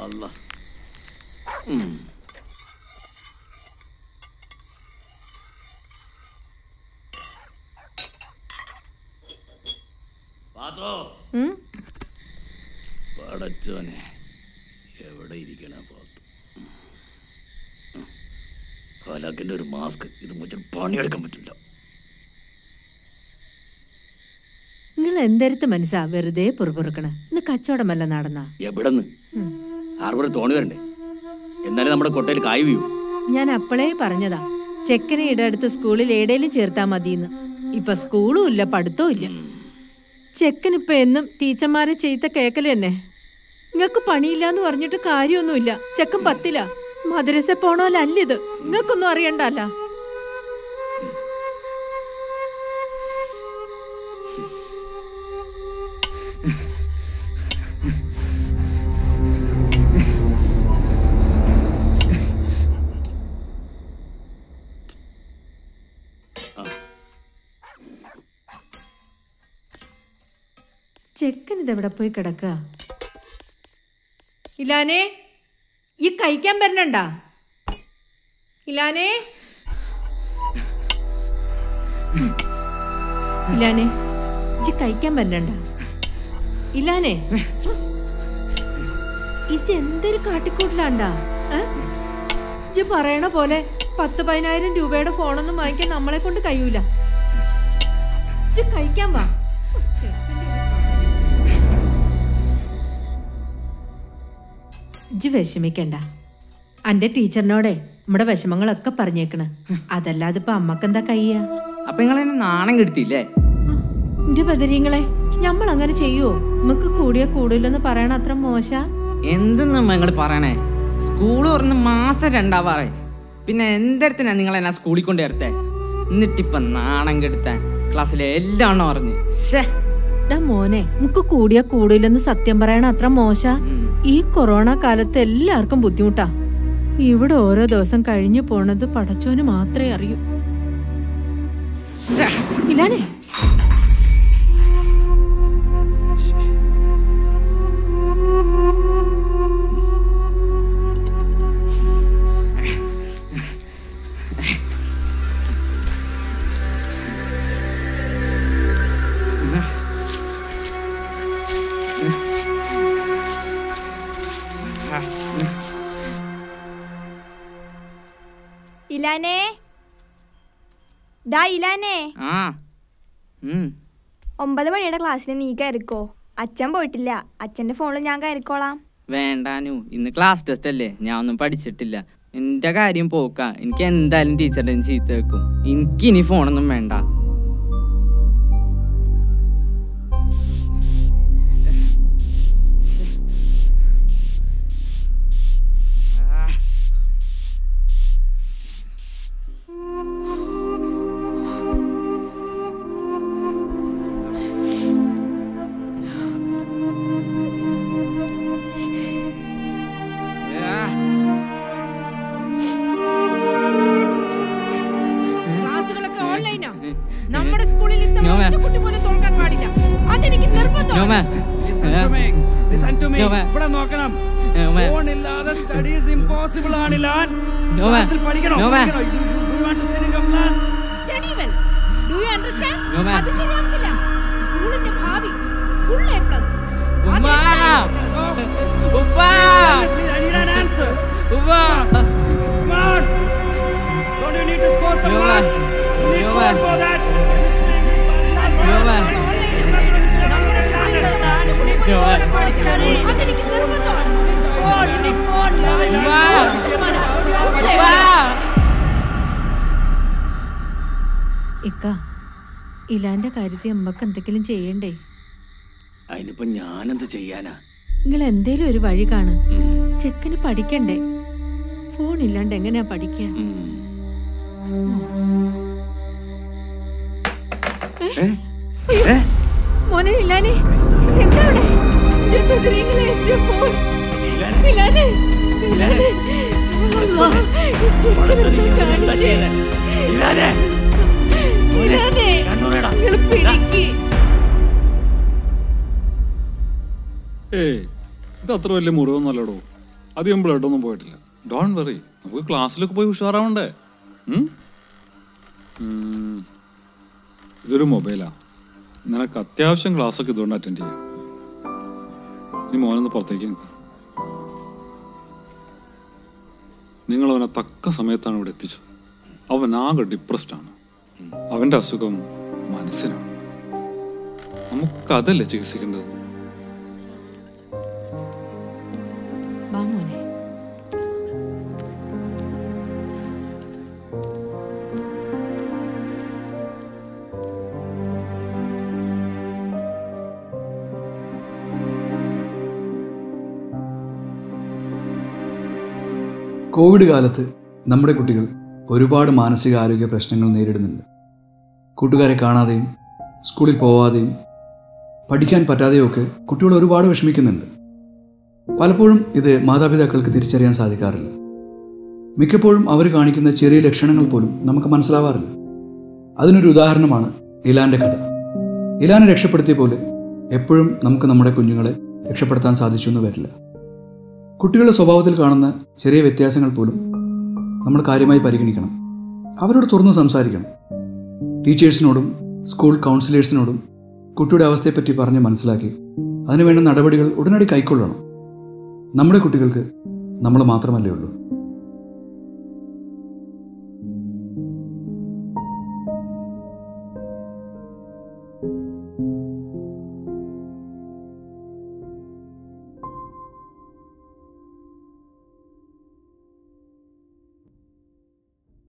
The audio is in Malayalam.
അല്ല പാത്തോ ഉം? പടച്ചോനെ എവിടെ ഇരിക്കണ പാത്തു കാലാക്കിന്റെ ഒരു മാസ്ക് ഇത് മുച്ചിൽ പണിയെടുക്കാൻ പറ്റില്ല നിങ്ങൾ എന്തരത്ത് മനസ്സാ വെറുതെ പുറപുറക്കണ ഇന്ന് കച്ചവടമല്ല നടന്നാ എവിടെന്ന് ഹാർബറിൽ തോണി വരണ്ടേ എന്നാലും നമ്മുടെ കൊട്ടയിൽ കായ് വീഴൂ ഞാൻ അപ്പളേ പറഞ്ഞതാ ചെക്കനെ ഇടടുത്ത് സ്കൂളിൽ ഏടേലും ചേർത്താ മതിയെന്ന് ഇപ്പൊ സ്കൂളും ഇല്ല പഠിത്തവും ഇല്ല ചെക്കൻ ഇപ്പൊ എന്നും ടീച്ചർമാരെ ചെയ്ത കേക്കല് തന്നെ നിങ്ങക്ക് പണിയില്ലാന്ന് പറഞ്ഞിട്ട് കാര്യമൊന്നുമില്ല ചെക്കൻ പത്തില മദ്രസ പോണോലല്ല ഇത് നിങ്ങൾക്കൊന്നും അറിയണ്ടല്ല ചെക്കൻ ഇതെവിടെ പോയി കിടക്ക ഇലാനെ ഈ കഴിക്കാൻ വരണണ്ടാ ഇലാനെ ഇലാനെ ഇജ്ജ് കഴിക്കാൻ വരണണ്ട ഇലാനെ ഇജ്ജ് എന്തൊരു കാട്ടിക്കൂട്ടിലാണ്ടാ ഏ? ഇജ്ജ് പറയണ പോലെ പത്ത് പതിനായിരം രൂപയുടെ ഫോണൊന്നും വാങ്ങിക്കാൻ നമ്മളെ കൊണ്ട് കഴിയൂല ഇജ്ജ് കഴിക്കാൻ വാ ഇജ്ജ് വിഷമിക്കണ്ട അന്റെ ടീച്ചറിനോടെ നമ്മുടെ വിഷമങ്ങളൊക്കെ പറഞ്ഞേക്കണ് അതല്ലാതെ ഇപ്പൊ അമ്മക്കെന്താ കയ്യ അപ്പൊ നിങ്ങൾ എന്നെ നാണം കെടുത്തില്ലേ എന്റെ ബദരീങ്ങളെ നമ്മൾ അങ്ങനെ ചെയ്യുവോ നമുക്ക് കൂടിയ കൂടില്ലെന്ന് പറയണ അത്ര മോശ എന്തെന്ന് നിങ്ങൾ പറയണേ സ്കൂൾ തുറന്ന് മാസം രണ്ടാവാറേ പിന്നെ എന്തരത്തിനാ നിങ്ങൾ എന്നെ സ്കൂളിൽ കൊണ്ട് ചേർത്തേ എന്നിട്ടിപ്പൊ നാണം കെടുത്താൻ ക്ലാസ്സിലെ എല്ലാം പറഞ്ഞു ഷേ ഡാ മോനെ നമുക്ക് കൂടിയ കൂടില്ലെന്ന് സത്യം പറയണ അത്ര മോശ ഈ കൊറോണ കാലത്ത് എല്ലാവർക്കും ബുദ്ധിമുട്ടാ ഇവിടെ ഓരോ ദിവസം കഴിഞ്ഞു പോണത് പടച്ചോന് മാത്രമേ അറിയൂ ഇല്ലാനെ ഇലാനെ ദാ ഇലാനെ ആ ഉം. ഒമ്പത് മണിയുടെ ക്ലാസ്സിന് നീ കയറിക്കോ അച്ഛൻ പോയിട്ടില്ല അച്ഛന്റെ ഫോണിൽ ഞാൻ കയറിക്കോളാം വേണ്ടാനു ഇന്ന് ക്ലാസ് ടെസ്റ്റ് അല്ലേ ഞാൻ ഒന്നും പഠിച്ചിട്ടില്ല എന്റെ കാര്യം പോക്ക എനിക്ക് എന്തായാലും ടീച്ചറിന്റെ ചീത്ത വെക്കും എനിക്ക് ഇനി ഫോണൊന്നും വേണ്ട ക്ലാസ്സുകളൊക്കെ ഓൺലൈനാ നമ്മുടെ സ്കൂളിൽ ഇത്ര No, ma'am. ഒറ്റ കുട്ടി പോലും തോൽക്കാൻ പാടില്ല അതെനിക്ക് നിർബന്ധം No, ma'am. Listen to me. Listen to me. No, ma'am. ഇവിടെ നോക്കണം No, ma'am. ഫോൺ ഇല്ലാതെ സ്റ്റഡീസ് ഇമ്പോസിബിൾ ആണ് ലാൻ No, ma'am. ക്ലാസ്സിൽ പഠിക്കണോ No, ma'am. പഠിക്കണോ? Do you- do you want to sit in your class? Study well do you understand No, ma'am. അത് ശരിയാവത്തില്ല സ്കൂളിന്റെ ഭാവി ഫുൾ എ പ്ലസ് ഉമ്മ! ഉപ്പ! Please, I need an answer. ഉപ്പ! Come on. Don't you need to score some No, ma'am. marks? You need No, phone ma'am. for that. No, ma'am. നമ്മുടെ സ്കൂളിൽ ഇത്ര ഒറ്റ കുട്ടി പോലും No, ma'am. തോൽക്കാൻ പാടില്ല അതെനിക്ക് നിർബന്ധമാണ് ഉമ്മ! നൂറ് ശതമാനം. Full A ഉപ്പ! ഇക്ക ഇലാന്റെ കാര്യത്തിൽ അമ്മക്ക് എന്തെങ്കിലും ചെയ്യണ്ടേ അതിനിപ്പോ ഞാനെന്ത് ചെയ്യാനാ നിങ്ങൾ എന്തേലും ഒരു വഴി കാണ് ചെക്കന് പഠിക്കണ്ടേ ഫോൺ ഇല്ലാണ്ട് എങ്ങനെയാ പഠിക്കുക ഏ? അയ്യോ. മോനെ ഇല്ലാനെ എന്താ അവിടെ എന്റെ ബദരീങ്ങളെ, എന്റെ മോൻ. ഇല്ലാനെ, ഇല്ലാനെ. അല്ലാ, ഈ ചെക്കനെ ഒന്ന് കാണിച്ചേ. ഇല്ലാനെ, നിങ്ങള് പിടിക്ക്. ഏയ് ഇത് അത്ര വലിയ മുറിവൊന്നുമല്ലടോ അധികം ബ്ലഡൊന്നും പോയിട്ടില്ല ഡോൺ വെറി നമുക്ക് ക്ലാസ്സിലൊക്കെ പോയി ഉഷാറാവണ്ടേ ഉം? ഉം. ഇതൊരു മൊബൈലാ നിനക്ക് അത്യാവശ്യം ക്ലാസ്സൊക്കെ ഇതുകൊണ്ട് അറ്റൻഡ് ചെയ്യാം നീ മോനൊന്ന് പുറത്തേക്ക് നിൽക്കുക നിങ്ങൾ അവനെ തക്ക സമയത്താണ് ഇവിടെ എത്തിച്ചത് അവൻ ആകെ ഡിപ്രസ്ഡ് ആണ് അവന്റെ അസുഖം മനസ്സിനാണ് നമുക്കതല്ലേ ചികിത്സിക്കേണ്ടത് വാ മോനെ കോവിഡ് കാലത്ത് നമ്മുടെ കുട്ടികൾ ഒരുപാട് മാനസികാരോഗ്യ പ്രശ്നങ്ങൾ നേരിടുന്നുണ്ട് കൂട്ടുകാരെ കാണാതെയും സ്കൂളിൽ പോവാതെയും പഠിക്കാൻ പറ്റാതെയും ഒക്കെ കുട്ടികൾ ഒരുപാട് വിഷമിക്കുന്നുണ്ട് പലപ്പോഴും ഇത് മാതാപിതാക്കൾക്ക് തിരിച്ചറിയാൻ സാധിക്കാറില്ല മിക്കപ്പോഴും അവർ കാണിക്കുന്ന ചെറിയ ലക്ഷണങ്ങൾ പോലും നമുക്ക് മനസ്സിലാവാറില്ല അതിനൊരു ഉദാഹരണമാണ് ഇലാന്റെ കഥ ഇലാനെ രക്ഷപ്പെടുത്തിയ പോലെ എപ്പോഴും നമുക്ക് നമ്മുടെ കുഞ്ഞുങ്ങളെ രക്ഷപ്പെടുത്താൻ സാധിച്ചു എന്ന് വരില്ല കുട്ടികളുടെ സ്വഭാവത്തിൽ കാണുന്ന ചെറിയ വ്യത്യാസങ്ങൾ പോലും നമ്മൾ കാര്യമായി പരിഗണിക്കണം അവരോട് തുറന്ന് സംസാരിക്കണം ടീച്ചേഴ്സിനോടും സ്കൂൾ കൗൺസിലേഴ്സിനോടും കുട്ടിയുടെ അവസ്ഥയെപ്പറ്റി പറഞ്ഞ് മനസ്സിലാക്കി അതിനുവേണ്ട നടപടികൾ ഉടനടി കൈക്കൊള്ളണം നമ്മുടെ കുട്ടികൾക്ക് നമ്മൾ മാത്രമല്ലേ ഉള്ളൂ